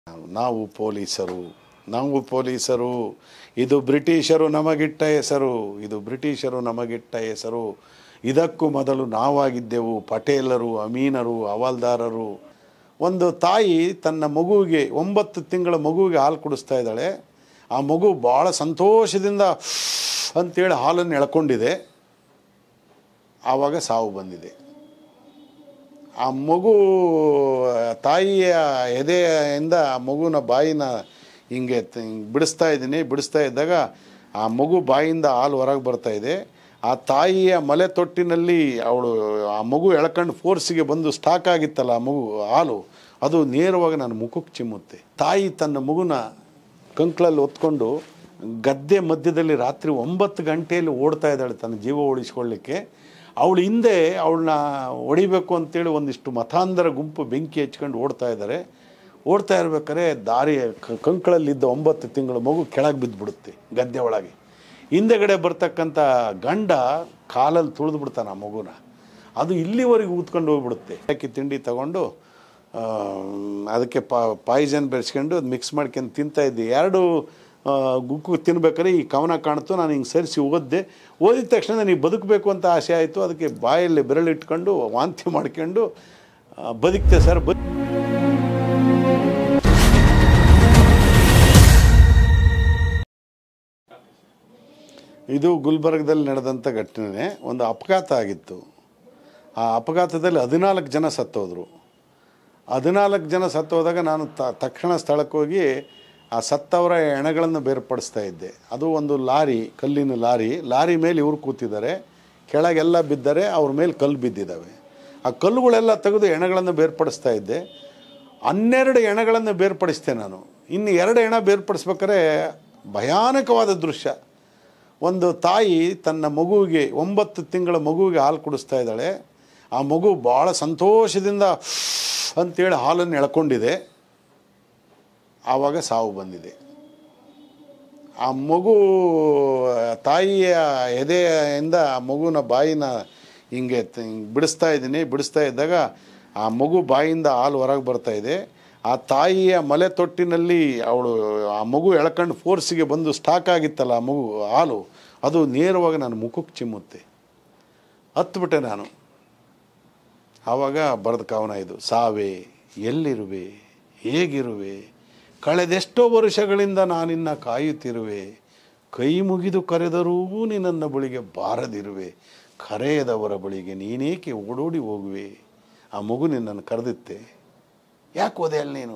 ನಾವು ಪೊಲೀಸರು ನಾವು ಪೊಲೀಸರು ಇದು ಬ್ರಿಟಿಷರು ನಮಗಿಟ್ಟ ಹೆಸರು ಇದು ಬ್ರಿಟಿಷರು ನಮಗಿಟ್ಟ ಹೆಸರು ಇದಕ್ಕೂ ಮೊದಲು ನಾವಾಗಿದ್ದೆವು ಪಟೇಲರು ಅಮೀನರು ಹವಾಲ್ದಾರರು ಒಂದು ತಾಯಿ ತನ್ನ ಮಗುವಿಗೆ ಒಂಬತ್ತು ತಿಂಗಳ ಮಗುವಿಗೆ ಹಾಲು ಕುಡಿಸ್ತಾ ಇದ್ದಾಳೆ ಆ ಮಗು ಭಾಳ ಸಂತೋಷದಿಂದ ಅಂತೇಳಿ ಹಾಲನ್ನು ಎಳ್ಕೊಂಡಿದೆ ಆವಾಗ ಸಾವು ಬಂದಿದೆ ಆ ಮಗು ತಾಯಿಯ ಎದೆಯಿಂದ ಆ ಮಗುನ ಬಾಯಿನ ಹಿಂಗೆ ತ- ಹಿಂಗ್ ಬಿಡಿಸ್ತಾ ಇದ್ದೀನಿ ಬಿಡಿಸ್ತಾ ಇದ್ದಾಗ ಆ ಮಗು ಬಾಯಿಂದ ಹಾಲು ಹೊರಗೆ ಬರ್ತಾ ಇದೆ ಆ ತಾಯಿಯ ಮಲೆ ತೊಟ್ಟಿನಲ್ಲಿ ಅವಳು ಆ ಮಗು ಎಳ್ಕೊಂಡು ಫೋರ್ಸಿಗೆ ಬಂದು ಸ್ಟಾಕ್ ಆಗಿತ್ತಲ್ಲ ಆ ಮಗು ಹಾಲು ಅದು ನೇರವಾಗಿ ನನ್ನ ಮುಖಕ್ಕೆ ಚಿಮ್ಮುತ್ತೆ ತಾಯಿ ತನ್ನ ಮಗುನ ಕಂಕ್ಳಲ್ಲಿ ಹೊತ್ಕೊಂಡು ಗದ್ದೆ ಮಧ್ಯದಲ್ಲಿ ರಾತ್ರಿ ಒಂಬತ್ತು ಗಂಟೆಯಲ್ಲಿ ಓಡ್ತಾ ಇದ್ದಾಳೆ ತನ್ನ ಜೀವ ಉಳಿಸ್ಕೊಳ್ಳಿಕ್ಕೆ ಅವಳು ಹಿಂದೆ ಅವಳನ್ನ ಹೊಡಿಬೇಕು ಅಂತೇಳಿ ಒಂದಿಷ್ಟು ಮತಾಂಧರ ಗುಂಪು ಬೆಂಕಿ ಹಚ್ಕೊಂಡು ಓಡ್ತಾ ಇದ್ದಾರೆ ಓಡ್ತಾ ಇರ್ಬೇಕಾದ್ರೆ ದಾರಿ ಕ- ಕಂಕಳಲ್ಲಿದ್ದ ಒಂಬತ್ತು ತಿಂಗಳ ಮಗು ಕೆಳಗೆ ಬಿದ್ದುಬಿಡುತ್ತೆ ಗದ್ದೆ ಒಳಗೆ ಹಿಂದೆಗಡೆ ಬರ್ತಕ್ಕಂಥ ಗಂಡ ಕಾಲಲ್ಲಿ ತುಳಿದು ಬಿಡ್ತಾನೆ ಆ ಮಗುನ ಅದು ಇಲ್ಲಿವರೆಗೆ ಊದ್ಕೊಂಡು ಹೋಗ್ಬಿಡುತ್ತೆ ಅಕ್ಕಿ ತಿಂಡಿ ತಗೊಂಡು ಆ, ಅದಕ್ಕೆ ಪಾ ಪಾಯ್ಸನ್ ಬೆರೆಸ್ಕೊಂಡು ಅದು ಮಿಕ್ಸ್ ಮಾಡ್ಕೊಂಡು ತಿಂತಾ ಇದ್ದೆ ಎರಡು ಆ, ಗುಕ್ಕು ತಿನ್ಬೇಕಾದ್ರೆ ಈ ಕವನ ಕಾಣ್ತು ನಾನು ಹಿಂಗೆ ಸರಿಸಿ ಓದಿದೆ ಓದಿದ ತಕ್ಷಣ ನನಗೆ ಬದುಕಬೇಕು ಅಂತ ಆಸೆ ಆಯಿತು ಅದಕ್ಕೆ ಬಾಯಲ್ಲಿ ಬೆರಳಿಟ್ಕೊಂಡು ವಾಂತಿ ಮಾಡ್ಕೊಂಡು ಆ, ಬದುಕ್ತೆ ಸರ್ ಬದು ಇದು ಗುಲ್ಬರ್ಗದಲ್ಲಿ ನಡೆದಂಥ ಘಟನೆ ಒಂದು ಅಪಘಾತ ಆಗಿತ್ತು ಆ ಅಪಘಾತದಲ್ಲಿ ಹದಿನಾಲ್ಕು ಜನ ಸತ್ತೋದ್ರು ಹದಿನಾಲ್ಕು ಜನ ಸತ್ತೋದಾಗ ನಾನು ತ ತಕ್ಷಣ ಸ್ಥಳಕ್ಕೆ ಹೋಗಿ ಆ ಸತ್ತವರ ಹೆಣಗಳನ್ನು ಬೇರ್ಪಡಿಸ್ತಾ ಇದ್ದೆ ಅದು ಒಂದು ಲಾರಿ ಕಲ್ಲಿನ ಲಾರಿ ಲಾರಿ ಮೇಲೆ ಇವರು ಕೂತಿದ್ದಾರೆ ಕೆಳಗೆಲ್ಲ ಬಿದ್ದರೆ ಅವ್ರ ಮೇಲೆ ಕಲ್ಲು ಬಿದ್ದಿದ್ದಾವೆ ಆ ಕಲ್ಲುಗಳೆಲ್ಲ ತೆಗೆದು ಹೆಣಗಳನ್ನು ಬೇರ್ಪಡಿಸ್ತಾ ಇದ್ದೆ ಹನ್ನೆರಡು ಹೆಣಗಳನ್ನು ಬೇರ್ಪಡಿಸ್ತೆ ನಾನು ಇನ್ನು ಎರಡು ಹೆಣ ಬೇರ್ಪಡಿಸ್ಬೇಕಾದ್ರೆ ಭಯಾನಕವಾದ ದೃಶ್ಯ ಒಂದು ತಾಯಿ ತನ್ನ ಮಗುವಿಗೆ ಒಂಬತ್ತು ತಿಂಗಳ ಮಗುವಿಗೆ ಹಾಲು ಕುಡಿಸ್ತಾ ಇದ್ದಾಳೆ ಆ ಮಗು ಭಾಳ ಸಂತೋಷದಿಂದ ಅಂತೇಳಿ ಹಾಲನ್ನು ಎಳ್ಕೊಂಡಿದೆ ಆವಾಗ ಸಾವು ಬಂದಿದೆ ಆ ಮಗು ತಾಯಿಯ ಎದೆಯಿಂದ ಆ ಮಗುನ ಬಾಯಿನ ಹಿಂಗೆ ತ- ಹಿಂಗ್ ಬಿಡಿಸ್ತಾ ಇದ್ದೀನಿ ಬಿಡಿಸ್ತಾ ಇದ್ದಾಗ ಆ ಮಗು ಬಾಯಿಂದ ಹಾಲು ಹೊರಗೆ ಬರ್ತಾ ಇದೆ ಆ ತಾಯಿಯ ಮಲೆ ತೊಟ್ಟಿನಲ್ಲಿ ಅವಳು ಆ ಮಗು ಎಳ್ಕೊಂಡು ಫೋರ್ಸಿಗೆ ಬಂದು ಸ್ಟಾಕ್ ಆಗಿತ್ತಲ್ಲ ಆ ಮಗು ಹಾಲು ಅದು ನೇರವಾಗಿ ನನ್ನ ಮುಖಕ್ಕೆ ಚಿಮ್ಮುತ್ತೆ ಹತ್ಬಿಟ್ಟೆ ನಾನು ಆವಾಗ ಬರೆದ ಕವನ ಇದು ಸಾವೆ ಎಲ್ಲಿರುವೆ ಹೇಗಿರುವೆ ಕಳೆದೆಷ್ಟೋ ವರ್ಷಗಳಿಂದ ನಾನಿನ್ನ ಕಾಯುತ್ತಿರುವೆ ಕೈ ಮುಗಿದು ಕರೆದರೂ ನಿನ್ನ ಬಳಿಗೆ ಬಾರದಿರುವೆ ಕರೆಯದವರ ಬಳಿಗೆ ನೀನೇಕೆ ಓಡೋಡಿ ಹೋಗುವೆ ಆ ಮಗು ನಿನ್ನನ್ನು ಕರೆದಿತ್ತೆ ಯಾಕೆ ಹೋದೆ ಅಲ್ಲಿ ನೀನು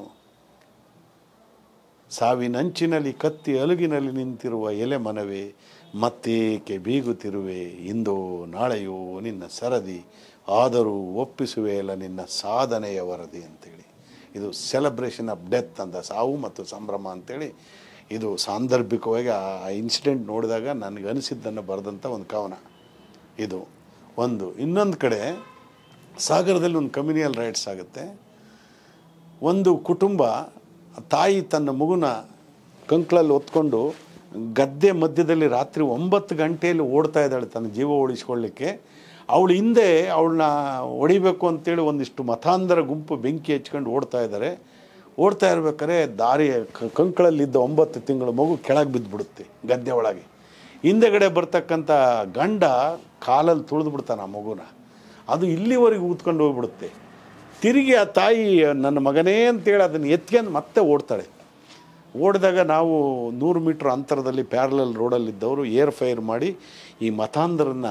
ಸಾವಿನಂಚಿನಲ್ಲಿ ಕತ್ತಿ ಅಲುಗಿನಲ್ಲಿ ನಿಂತಿರುವ ಎಲೆ ಮನವೇ ಮತ್ತೇಕೆ ಬೀಗುತ್ತಿರುವೆ ಇಂದೋ ನಾಳೆಯೋ ನಿನ್ನ ಸರದಿ ಆದರೂ ಒಪ್ಪಿಸುವೆ ಅಲ್ಲ ನಿನ್ನ ಸಾಧನೆಯ ವರದಿ ಅಂತೇಳಿ ಇದು ಸೆಲೆಬ್ರೇಷನ್ ಆಫ್ ಡೆತ್ ಅಂತ ಸಾವು ಮತ್ತು ಸಂಭ್ರಮ ಅಂತೇಳಿ ಇದು ಸಾಂದರ್ಭಿಕವಾಗಿ ಆ ಇನ್ಸಿಡೆಂಟ್ ನೋಡಿದಾಗ ನನಗೆ ಅನಿಸಿದ್ದನ್ನು ಬರೆದಂಥ ಒಂದು ಕವನ ಇದು ಒಂದು ಇನ್ನೊಂದು ಕಡೆ ಸಾಗರದಲ್ಲಿ ಒಂದು ಕಮ್ಯುನಿಯಲ್ ರೈಟ್ಸ್ ಆಗುತ್ತೆ ಒಂದು ಕುಟುಂಬ ತಾಯಿ ತನ್ನ ಮಗುನ ಕಂಕ್ಳಲ್ಲಿ ಹೊತ್ಕೊಂಡು ಗದ್ದೆ ಮಧ್ಯದಲ್ಲಿ ರಾತ್ರಿ ಒಂಬತ್ತು ಗಂಟೆಯಲ್ಲಿ ಓಡ್ತಾ ಇದ್ದಾಳೆ ತನ್ನ ಜೀವ ಉಳಿಸ್ಕೊಳ್ಳಿಕ್ಕೆ ಅವಳು ಹಿಂದೆ ಅವಳನ್ನ ಹೊಡಿಬೇಕು ಅಂತೇಳಿ ಒಂದಿಷ್ಟು ಮತಾಂಧರ ಗುಂಪು ಬೆಂಕಿ ಹಚ್ಕೊಂಡು ಓಡ್ತಾ ಇದ್ದಾರೆ ಓಡ್ತಾ ಇರ್ಬೇಕಾದ್ರೆ ದಾರಿ ಕ- ಕಂಕಳಲ್ಲಿದ್ದ ಒಂಬತ್ತು ತಿಂಗಳ ಮಗು ಕೆಳಗೆ ಬಿದ್ದುಬಿಡುತ್ತೆ ಗದ್ದೆ ಒಳಗೆ ಹಿಂದೆಗಡೆ ಬರ್ತಕ್ಕಂಥ ಗಂಡ ಕಾಲಲ್ಲಿ ತುಳಿದು ಬಿಡ್ತಾನೆ ಆ ಮಗುನ ಅದು ಇಲ್ಲಿವರೆಗೆ ಊದ್ಕೊಂಡು ಹೋಗ್ಬಿಡುತ್ತೆ ತಿರುಗಿ ಆ ತಾಯಿ ನನ್ನ ಮಗನೇ ಅಂತೇಳಿ ಅದನ್ನು ಎತ್ಕೊಂಡು ಮತ್ತೆ ಓಡ್ತಾಳೆ ಓಡಿದಾಗ ನಾವು ನೂರು ಮೀಟ್ರ್ ಅಂತರದಲ್ಲಿ ಪ್ಯಾರಲಲ್ ರೋಡಲ್ಲಿದ್ದವರು ಏರ್ ಫೈರ್ ಮಾಡಿ ಈ ಮತಾಂಧರನ್ನು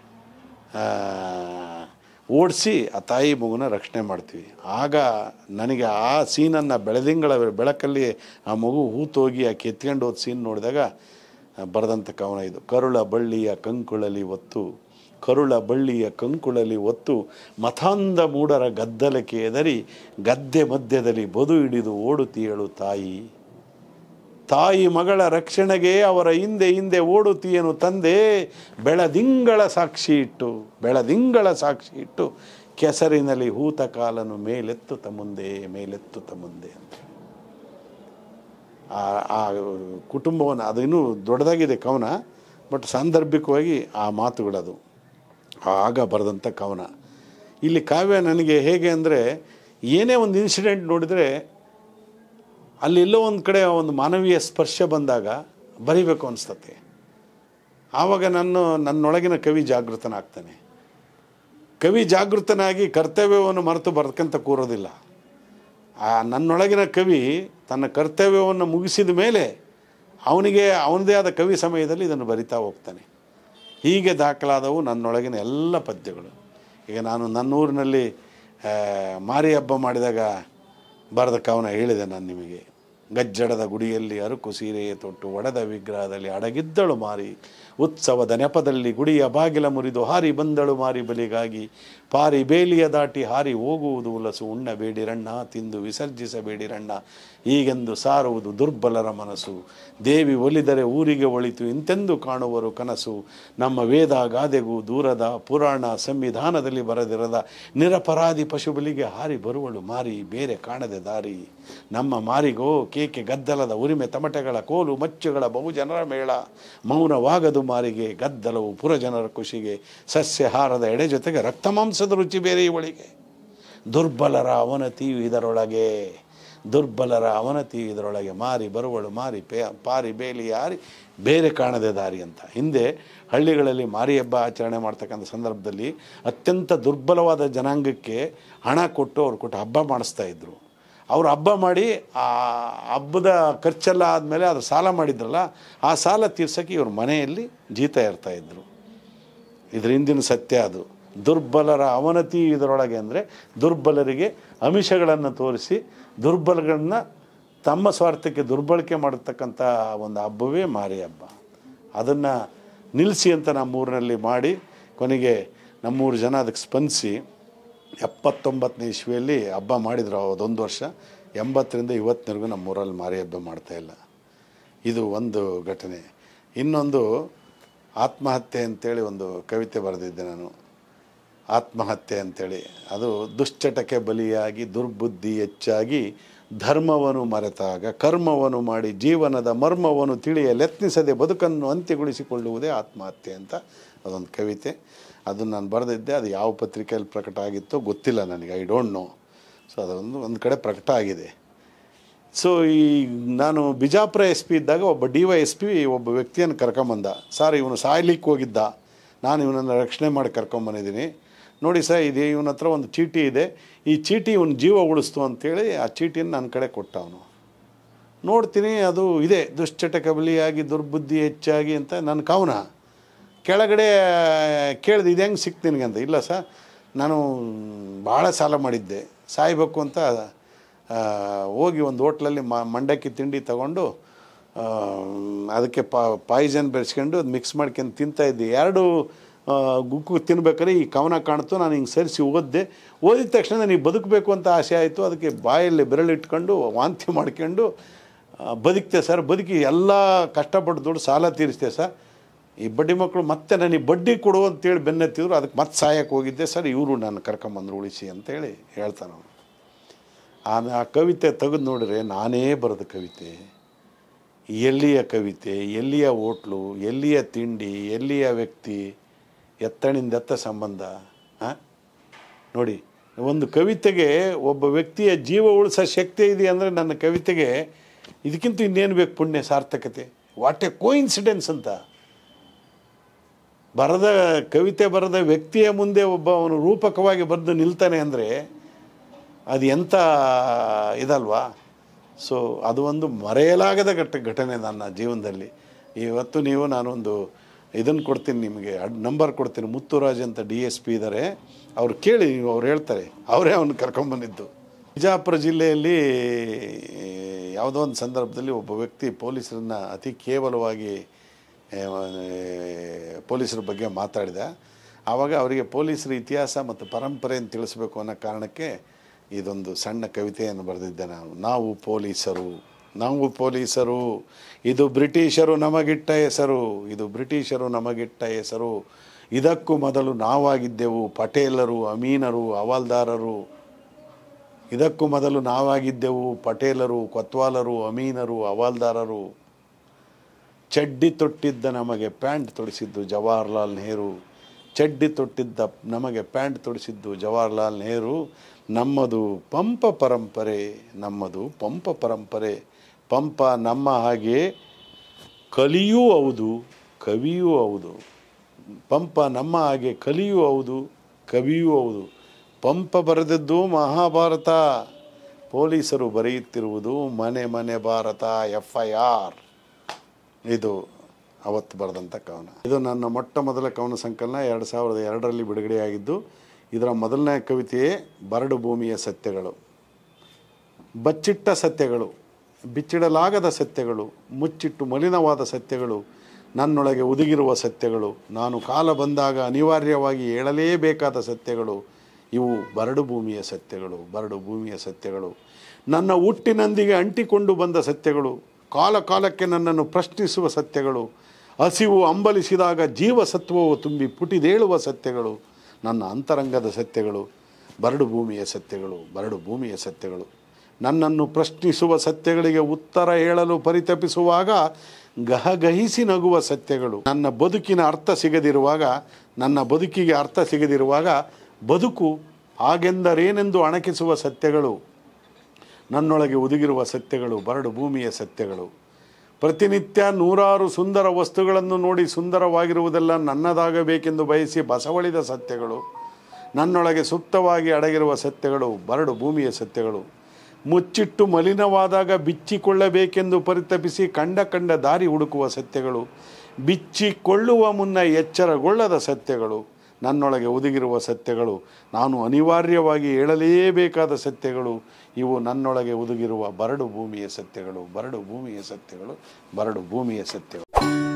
ಓಡಿಸಿ ಆ ತಾಯಿ ಮಗುನ ರಕ್ಷಣೆ ಮಾಡ್ತೀವಿ ಆಗ ನನಗೆ ಆ ಸೀನನ್ನು ಬೆಳದಿಂಗಳ ಬೆಳಕಲ್ಲಿ ಆ ಮಗು ಹೂತೋಗಿ ಆ ಕೆತ್ಕೊಂಡು ಹೋದ ಸೀನ್ ನೋಡಿದಾಗ ಬರೆದಂಥ ಕವನ ಇದು ಕರುಳ ಬಳ್ಳಿಯ ಕಂಕುಳಲಿ ಒತ್ತು ಕರುಳ ಬಳ್ಳಿಯ ಕಂಕುಳಲಿ ಒತ್ತು ಮತಾಂಧ ಮೂಡರ ಗದ್ದಲಕ್ಕೆ ಎದರಿ ಗದ್ದೆ ಮಧ್ಯದಲ್ಲಿ ಬದು ಹಿಡಿದು ಓಡುತ್ತೀಯಳು ತಾಯಿ ತಾಯಿ ಮಗಳ ರಕ್ಷಣೆಗೆ ಅವರ ಹಿಂದೆ ಹಿಂದೆ ಓಡುತ್ತೀಯನು ತಂದೆ ಬೆಳದಿಂಗಳ ಸಾಕ್ಷಿ ಇಟ್ಟು ಬೆಳದಿಂಗಳ ಸಾಕ್ಷಿ ಇಟ್ಟು ಕೆಸರಿನಲ್ಲಿ ಹೂತ ಕಾಲನು ಮೇಲೆತ್ತುತ್ತ ಮುಂದೆ ಮೇಲೆತ್ತುತ್ತ ಮುಂದೆ ಅಂತ ಆ ಆ ಕುಟುಂಬವನ್ನು ಅದು ಇನ್ನೂ ದೊಡ್ಡದಾಗಿದೆ ಕವನ ಬಟ್ ಸಾಂದರ್ಭಿಕವಾಗಿ ಆ ಮಾತುಗಳದು ಆಗ ಬರೆದಂಥ ಕವನ ಇಲ್ಲಿ ಕಾವ್ಯ ನನಗೆ ಹೇಗೆ ಅಂದರೆ ಏನೇ ಒಂದು ಇನ್ಸಿಡೆಂಟ್ ನೋಡಿದರೆ ಅಲ್ಲಿ ಎಲ್ಲೋ ಒಂದು ಕಡೆ ಒಂದು ಮಾನವೀಯ ಸ್ಪರ್ಶ ಬಂದಾಗ ಬರಿಬೇಕು ಅನಿಸ್ತತೆ ಆವಾಗ ನಾನು ನನ್ನೊಳಗಿನ ಕವಿ ಜಾಗೃತನಾಗ್ತಾನೆ ಕವಿ ಜಾಗೃತನಾಗಿ ಕರ್ತವ್ಯವನ್ನು ಮರೆತು ಬರ್ಕಂತ ಕೂರೋದಿಲ್ಲ ಆ ನನ್ನೊಳಗಿನ ಕವಿ ತನ್ನ ಕರ್ತವ್ಯವನ್ನು ಮುಗಿಸಿದ ಮೇಲೆ ಅವನಿಗೆ ಅವನದೇ ಆದ ಕವಿ ಸಮಯದಲ್ಲಿ ಇದನ್ನು ಬರಿತಾ ಹೋಗ್ತಾನೆ ಹೀಗೆ ದಾಖಲಾದವು ನನ್ನೊಳಗಿನ ಎಲ್ಲ ಪದ್ಯಗಳು ಈಗ ನಾನು ನನ್ನೂರಿನಲ್ಲಿ ಆ, ಮಾರಿ ಹಬ್ಬ ಮಾಡಿದಾಗ ಬರೆದ ಕವನ ಹೇಳಿದೆ ನಾನು ನಿಮಗೆ ಗಜ್ಜಡದ ಗುಡಿಯಲ್ಲಿ ಅರುಕು ಸೀರೆಯ ತೊಟ್ಟು ಒಡೆದ ವಿಗ್ರಹದಲ್ಲಿ ಅಡಗಿದ್ದಳು ಮಾರಿ ಉತ್ಸವದ ನೆಪದಲ್ಲಿ ಗುಡಿಯ ಬಾಗಿಲ ಮುರಿದು ಹಾರಿ ಬಂದಳು ಮಾರಿ ಬಲಿಗಾಗಿ ಪಾರಿ ಬೇಲಿಯ ದಾಟಿ ಹಾರಿ ಹೋಗುವುದು ಉಲಸು ಉಣ್ಣಬೇಡಿರಣ್ಣ ತಿಂದು ವಿಸರ್ಜಿಸಬೇಡಿರಣ್ಣ ಹೀಗೆಂದು ಸಾರುವುದು ದುರ್ಬಲರ ಮನಸ್ಸು ದೇವಿ ಒಲಿದರೆ ಊರಿಗೆ ಒಳಿತು ಇಂತೆಂದು ಕಾಣುವರು ಕನಸು ನಮ್ಮ ವೇದ ಗಾದೆಗೂ ದೂರದ ಪುರಾಣ ಸಂವಿಧಾನದಲ್ಲಿ ಬರೆದಿರದ ನಿರಪರಾಧಿ ಪಶುಬಲಿಗೆ ಹಾರಿ ಬರುವಳು ಮಾರಿ ಬೇರೆ ಕಾಣದೆ ದಾರಿ ನಮ್ಮ ಮಾರಿಗೋ ಕೇಕೆ ಗದ್ದಲದ ಉರಿಮೆ ತಮಟೆಗಳ ಕೋಲು ಮಚ್ಚುಗಳ ಬಹುಜನರ ಮೇಳ ಮೌನವಾಗದು ಮಾರಿಗೆ ಗದ್ದಲವು ಪುರಜನರ ಖುಷಿಗೆ ಸಸ್ಯಹಾರದ ಎಡೆ ಜೊತೆಗೆ ರಕ್ತ ಮಾಂಸದ ರುಚಿ ಬೇರೆ ಇವಳಿಗೆ ದುರ್ಬಲರ ಅವನತಿಯು ಇದರೊಳಗೆ ದುರ್ಬಲರ ಅವನತಿಯು ಇದರೊಳಗೆ ಮಾರಿ ಬರುವಳು ಮಾರಿ ಪೇ ಪಾರಿ ಬೇಲಿ ಯಾರಿ ಬೇರೆ ಕಾಣದೆ ದಾರಿ ಅಂತ ಹಿಂದೆ ಹಳ್ಳಿಗಳಲ್ಲಿ ಮಾರಿ ಹಬ್ಬ ಆಚರಣೆ ಮಾಡ್ತಕ್ಕಂಥ ಸಂದರ್ಭದಲ್ಲಿ ಅತ್ಯಂತ ದುರ್ಬಲವಾದ ಜನಾಂಗಕ್ಕೆ ಹಣ ಕೊಟ್ಟು ಅವ್ರು ಕೊಟ್ಟು ಹಬ್ಬ ಮಾಡಿಸ್ತಾ ಇದ್ರು ಅವ್ರು ಹಬ್ಬ ಮಾಡಿ ಆ ಹಬ್ಬದ ಖರ್ಚೆಲ್ಲ ಆದಮೇಲೆ ಅದು ಸಾಲ ಮಾಡಿದ್ರಲ್ಲ ಆ ಸಾಲ ತೀರ್ಸೋಕ್ಕೆ ಇವ್ರ ಮನೆಯಲ್ಲಿ ಜೀತ ಇರ್ತಾಯಿದ್ರು ಇದ್ರ ಹಿಂದಿನ ಸತ್ಯ ಅದು ದುರ್ಬಲರ ಅವನತಿ ಇದರೊಳಗೆ ಅಂದರೆ ದುರ್ಬಲರಿಗೆ ಅಮಿಷಗಳನ್ನು ತೋರಿಸಿ ದುರ್ಬಲಗಳನ್ನ ತಮ್ಮ ಸ್ವಾರ್ಥಕ್ಕೆ ದುರ್ಬಳಕೆ ಮಾಡತಕ್ಕಂಥ ಒಂದು ಹಬ್ಬವೇ ಮಾರಿ ಹಬ್ಬ ಅದನ್ನು ನಿಲ್ಲಿಸಿ ಅಂತ ನಮ್ಮೂರಿನಲ್ಲಿ ಮಾಡಿ ಕೊನೆಗೆ ನಮ್ಮೂರು ಜನ ಅದಕ್ಕೆ ಸ್ಪಂದಿಸಿ ಎಪ್ಪತ್ತೊಂಬತ್ತನೇ ಇಸ್ವಿಯಲ್ಲಿ ಹಬ್ಬ ಮಾಡಿದ್ರು ಅದೊಂದು ವರ್ಷ ಎಂಬತ್ತರಿಂದ ಇವತ್ತಿನವರೆಗೂ ನಮ್ಮೂರಲ್ಲಿ ಮಾರಿ ಹಬ್ಬ ಮಾಡ್ತಾಯಿಲ್ಲ ಇದು ಒಂದು ಘಟನೆ ಇನ್ನೊಂದು ಆತ್ಮಹತ್ಯೆ ಅಂತೇಳಿ ಒಂದು ಕವಿತೆ ಬರೆದಿದ್ದೆ ನಾನು ಆತ್ಮಹತ್ಯೆ ಅಂತೇಳಿ ಅದು ದುಶ್ಚಟಕ್ಕೆ ಬಲಿಯಾಗಿ ದುರ್ಬುದ್ಧಿ ಹೆಚ್ಚಾಗಿ ಧರ್ಮವನ್ನು ಮರೆತಾಗ ಕರ್ಮವನ್ನು ಮಾಡಿ ಜೀವನದ ಮರ್ಮವನ್ನು ತಿಳಿಯಲೆತ್ನಿಸದೆ ಬದುಕನ್ನು ಅಂತ್ಯಗೊಳಿಸಿಕೊಳ್ಳುವುದೇ ಆತ್ಮಹತ್ಯೆ ಅಂತ ಅದೊಂದು ಕವಿತೆ ಅದನ್ನು ನಾನು ಬರೆದಿದ್ದೆ ಅದು ಯಾವ ಪತ್ರಿಕೆಯಲ್ಲಿ ಪ್ರಕಟ ಆಗಿತ್ತೋ ಗೊತ್ತಿಲ್ಲ ನನಗೆ ಐ ಡೋಂಟ್ ನೋ ಸೊ ಅದೊಂದು ಒಂದು ಕಡೆ ಪ್ರಕಟ ಆಗಿದೆ ಸೊ ಈ ನಾನು ಬಿಜಾಪುರ ಎಸ್ ಪಿ ಇದ್ದಾಗ ಒಬ್ಬ ಡಿ ವೈ ಎಸ್ ಪಿ ಒಬ್ಬ ವ್ಯಕ್ತಿಯನ್ನು ಕರ್ಕೊಂಬಂದ ಸರ್ ಇವನು ಸಾಯ್ಲಿಕ್ಕೆ ಹೋಗಿದ್ದ ನಾನು ಇವನನ್ನು ರಕ್ಷಣೆ ಮಾಡಿ ಕರ್ಕೊಂಬಂದಿದ್ದೀನಿ ನೋಡಿ ಸರ್ ಇದೆ ಇವನ ಹತ್ರ ಒಂದು ಚೀಟಿ ಇದೆ ಈ ಚೀಟಿ ಇವನ ಜೀವ ಉಳಿಸ್ತು ಅಂತೇಳಿ ಆ ಚೀಟಿನ ನನ್ನ ಕಡೆ ಕೊಟ್ಟ ಅವನು ನೋಡ್ತೀನಿ ಅದು ಇದೆ ದುಶ್ಚಟ ಬಲಿಯಾಗಿ ದುರ್ಬುದ್ಧಿ ಹೆಚ್ಚಾಗಿ ಅಂತ ನನ್ನ ಕವನ ಕೆಳಗಡೆ ಕೇಳಿದೆ ಇದು ಹೆಂಗೆ ಸಿಕ್ತು ನಿನಗೆ ಅಂತ ಇಲ್ಲ ಸರ್ ನಾನು ಭಾಳ ಸಾಲ ಮಾಡಿದ್ದೆ ಸಾಯ್ಬೇಕು ಅಂತ ಆ, ಹೋಗಿ ಒಂದು ಹೋಟ್ಲಲ್ಲಿ ಮ ಮಂಡಕ್ಕಿ ತಿಂಡಿ ತಗೊಂಡು ಆ, ಅದಕ್ಕೆ ಪಾ ಪಾಯ್ಸನ್ ಬೆರೆಸ್ಕೊಂಡು ಅದು ಮಿಕ್ಸ್ ಮಾಡ್ಕೊಂಡು ತಿಂತಾ ಇದ್ದೆ ಎರಡು ಆ, ಗುಕ್ಕು ತಿನ್ಬೇಕಾದ್ರೆ ಈ ಕವನ ಕಾಣ್ತು ನಾನು ಹಿಂಗೆ ಸರಿಸಿ ಓದಿದೆ ಓದಿದ ತಕ್ಷಣ ನನಗೆ ಬದುಕಬೇಕು ಅಂತ ಆಸೆ ಆಯಿತು ಅದಕ್ಕೆ ಬಾಯಲ್ಲಿ ಬೆರಳಿಟ್ಕೊಂಡು ವಾಂತಿ ಮಾಡ್ಕೊಂಡು ಆ, ಬದುಕ್ತೆ ಸರ್ ಬದುಕಿ ಎಲ್ಲ ಕಷ್ಟಪಟ್ಟು ದುಡ್ಡು ಸಾಲ ತೀರಿಸ್ತೆ ಸರ್ ಈ ಬಡ್ಡಿ ಮಕ್ಕಳು ಮತ್ತೆ ನನಗೆ ಬಡ್ಡಿ ಕೊಡು ಅಂತೇಳಿ ಬೆನ್ನತ್ತಿದ್ರು ಅದಕ್ಕೆ ಮತ್ತೆ ಸಾಯಕ್ಕೆ ಹೋಗಿದ್ದೆ ಸರ್ ಇವರು ನಾನು ಕರ್ಕೊಂಬಂದ್ರು ಉಳಿಸಿ ಅಂತೇಳಿ ಹೇಳ್ತಾನೆ ಅವನು ಆಮೇಲೆ ಆ ಕವಿತೆ ತೆಗೆದು ನೋಡಿದ್ರೆ ನಾನೇ ಬರೆದ ಕವಿತೆ ಎಲ್ಲಿಯ ಕವಿತೆ ಎಲ್ಲಿಯ ಹೋಟ್ಲು ಎಲ್ಲಿಯ ತಿಂಡಿ ಎಲ್ಲಿಯ ವ್ಯಕ್ತಿ ಎತ್ತಣಿಂದ ಎತ್ತ ಸಂಬಂಧ ಆ? ನೋಡಿ ಒಂದು ಕವಿತೆಗೆ ಒಬ್ಬ ವ್ಯಕ್ತಿಯ ಜೀವ ಉಳಿಸೋ ಶಕ್ತಿ ಇದೆ ಅಂದರೆ ನನ್ನ ಕವಿತೆಗೆ ಇದಕ್ಕಿಂತ ಇನ್ನೇನು ಬೇಕು ಪುಣ್ಯ ಸಾರ್ಥಕತೆ ವಾಟ್ ಎ ಕೋಇನ್ಸಿಡೆನ್ಸ್ ಅಂತ ಬರೆದ ಕವಿತೆ ಬರೆದ ವ್ಯಕ್ತಿಯ ಮುಂದೆ ಒಬ್ಬ ಅವನು ರೂಪಕವಾಗಿ ಬರೆದು ನಿಲ್ತಾನೆ ಅಂದರೆ ಅದು ಎಂಥ ಇದಲ್ವಾ ಸೊ ಅದು ಒಂದು ಮರೆಯಲಾಗದ ಘಟ ಘಟನೆ ನನ್ನ ಜೀವನದಲ್ಲಿ ಇವತ್ತು ನೀವು ನಾನೊಂದು ಇದನ್ನು ಕೊಡ್ತೀನಿ ನಿಮಗೆ ನಂಬರ್ ಕೊಡ್ತೀನಿ ಮುತ್ತುರಾಜ್ ಅಂತ ಡಿ ಎಸ್ ಪಿ ಇದ್ದಾರೆ ಅವ್ರು ಕೇಳಿ ನೀವು ಅವ್ರು ಹೇಳ್ತಾರೆ ಅವರೇ ಅವನು ಕರ್ಕೊಂಬಂದಿದ್ದು ಬಿಜಾಪುರ ಜಿಲ್ಲೆಯಲ್ಲಿ ಯಾವುದೋ ಒಂದು ಸಂದರ್ಭದಲ್ಲಿ ಒಬ್ಬ ವ್ಯಕ್ತಿ ಪೊಲೀಸರನ್ನ ಅತಿ ಕೇವಲವಾಗಿ ಆ, ಪೊಲೀಸರ ಬಗ್ಗೆ ಮಾತಾಡಿದ ಆವಾಗ ಅವರಿಗೆ ಪೊಲೀಸರ ಇತಿಹಾಸ ಮತ್ತು ಪರಂಪರೆಯನ್ನು ತಿಳಿಸ್ಬೇಕು ಅನ್ನೋ ಕಾರಣಕ್ಕೆ ಇದೊಂದು ಸಣ್ಣ ಕವಿತೆಯನ್ನು ಬರೆದಿದ್ದೆ ನಾನು ನಾವು ಪೊಲೀಸರು ನಾವು ಪೊಲೀಸರು ಇದು ಬ್ರಿಟಿಷರು ನಮಗಿಟ್ಟ ಹೆಸರು ಇದು ಬ್ರಿಟಿಷರು ನಮಗಿಟ್ಟ ಹೆಸರು ಇದಕ್ಕೂ ಮೊದಲು ನಾವಾಗಿದ್ದೆವು ಪಟೇಲರು ಅಮೀನರು ಹವಾಲ್ದಾರರು ಇದಕ್ಕೂ ಮೊದಲು ನಾವಾಗಿದ್ದೆವು ಪಟೇಲರು ಕೊತ್ವಾಲರು ಅಮೀನರು ಹವಾಲ್ದಾರರು ಚಡ್ಡಿ ತೊಟ್ಟಿದ್ದ ನಮಗೆ ಪ್ಯಾಂಟ್ ತೊಡಿಸಿದ್ದು ಜವಾಹರ್ಲಾಲ್ ನೆಹರು ಚಡ್ಡಿ ತೊಟ್ಟಿದ್ದ ನಮಗೆ ಪ್ಯಾಂಟ್ ತೊಡಿಸಿದ್ದು ಜವಾಹರ್ಲಾಲ್ ನೆಹರು ನಮ್ಮದು ಪಂಪ ಪರಂಪರೆ ನಮ್ಮದು ಪಂಪ ಪರಂಪರೆ ಪಂಪ ನಮ್ಮ ಹಾಗೆ ಕಲಿಯೂ ಹೌದು ಕವಿಯೂ ಹೌದು ಪಂಪ ನಮ್ಮ ಹಾಗೆ ಕಲಿಯೂ ಹೌದು ಕವಿಯೂ ಹೌದು ಪಂಪ ಬರೆದದ್ದು ಮಹಾಭಾರತ ಪೊಲೀಸರು ಬರೆಯುತ್ತಿರುವುದು ಮನೆ ಮನೆ ಭಾರತ ಎಫ್ ಐ ಆರ್ ಇದು ಅವತ್ತು ಬರೆದಂಥ ಕವನ ಇದು ನನ್ನ ಮೊಟ್ಟ ಮೊದಲ ಕವನ ಸಂಕಲನ ಎರಡು ಸಾವಿರದ ಎರಡರಲ್ಲಿ ಬಿಡುಗಡೆಯಾಗಿದ್ದು ಇದರ ಮೊದಲನೇ ಕವಿತೆಯೇ ಬರಡು ಭೂಮಿಯ ಸತ್ಯಗಳು ಬಚ್ಚಿಟ್ಟ ಸತ್ಯಗಳು ಬಿಚ್ಚಿಡಲಾಗದ ಸತ್ಯಗಳು ಮುಚ್ಚಿಟ್ಟು ಮಲಿನವಾದ ಸತ್ಯಗಳು ನನ್ನೊಳಗೆ ಉದುಗಿರುವ ಸತ್ಯಗಳು ನಾನು ಕಾಲ ಬಂದಾಗ ಅನಿವಾರ್ಯವಾಗಿ ಹೇಳಲೇಬೇಕಾದ ಸತ್ಯಗಳು ಇವು ಬರಡು ಭೂಮಿಯ ಸತ್ಯಗಳು ಬರಡು ಭೂಮಿಯ ಸತ್ಯಗಳು ನನ್ನ ಹುಟ್ಟಿನೊಂದಿಗೆ ಅಂಟಿಕೊಂಡು ಬಂದ ಸತ್ಯಗಳು ಕಾಲ ಕಾಲಕ್ಕೆ ನನ್ನನ್ನು ಪ್ರಶ್ನಿಸುವ ಸತ್ಯಗಳು ಹಸಿವು ಅಂಬಲಿಸಿದಾಗ ಜೀವಸತ್ವವು ತುಂಬಿ ಪುಟಿದೇಳುವ ಸತ್ಯಗಳು ನನ್ನ ಅಂತರಂಗದ ಸತ್ಯಗಳು ಬರಡು ಭೂಮಿಯ ಸತ್ಯಗಳು ಬರಡು ಭೂಮಿಯ ಸತ್ಯಗಳು ನನ್ನನ್ನು ಪ್ರಶ್ನಿಸುವ ಸತ್ಯಗಳಿಗೆ ಉತ್ತರ ಹೇಳಲು ಪರಿತಪಿಸುವಾಗ ಗಹಗಹಿಸಿ ನಗುವ ಸತ್ಯಗಳು ನನ್ನ ಬದುಕಿನ ಅರ್ಥ ಸಿಗದಿರುವಾಗ ನನ್ನ ಬದುಕಿಗೆ ಅರ್ಥ ಸಿಗದಿರುವಾಗ ಬದುಕು ಹಾಗೆಂದರೇನೆಂದು ಅಣಕಿಸುವ ಸತ್ಯಗಳು ನನ್ನೊಳಗೆ ಉದುಗಿರುವ ಸತ್ಯಗಳು ಬರಡು ಭೂಮಿಯ ಸತ್ಯಗಳು ಪ್ರತಿನಿತ್ಯ ನೂರಾರು ಸುಂದರ ವಸ್ತುಗಳನ್ನು ನೋಡಿ ಸುಂದರವಾಗಿರುವುದೆಲ್ಲ ನನ್ನದಾಗಬೇಕೆಂದು ಬಯಸಿ ಬಸವಳಿದ ಸತ್ಯಗಳು ನನ್ನೊಳಗೆ ಸುಪ್ತವಾಗಿ ಅಡಗಿರುವ ಸತ್ಯಗಳು ಬರಡು ಭೂಮಿಯ ಸತ್ಯಗಳು ಮುಚ್ಚಿಟ್ಟು ಮಲಿನವಾದಾಗ ಬಿಚ್ಚಿಕೊಳ್ಳಬೇಕೆಂದು ಪರಿತಪಿಸಿ ಕಂಡ ಕಂಡ ದಾರಿ ಹುಡುಕುವ ಸತ್ಯಗಳು ಬಿಚ್ಚಿಕೊಳ್ಳುವ ಮುನ್ನ ಎಚ್ಚರಗೊಳ್ಳದ ಸತ್ಯಗಳು ನನ್ನೊಳಗೆ ಒದಗಿರುವ ಸತ್ಯಗಳು ನಾನು ಅನಿವಾರ್ಯವಾಗಿ ಹೇಳಲೇಬೇಕಾದ ಸತ್ಯಗಳು ಇವು ನನ್ನೊಳಗೆ ಒದಗಿರುವ ಬರಡು ಭೂಮಿಯ ಸತ್ಯಗಳು ಬರಡು ಭೂಮಿಯ ಸತ್ಯಗಳು ಬರಡು ಭೂಮಿಯ ಸತ್ಯಗಳು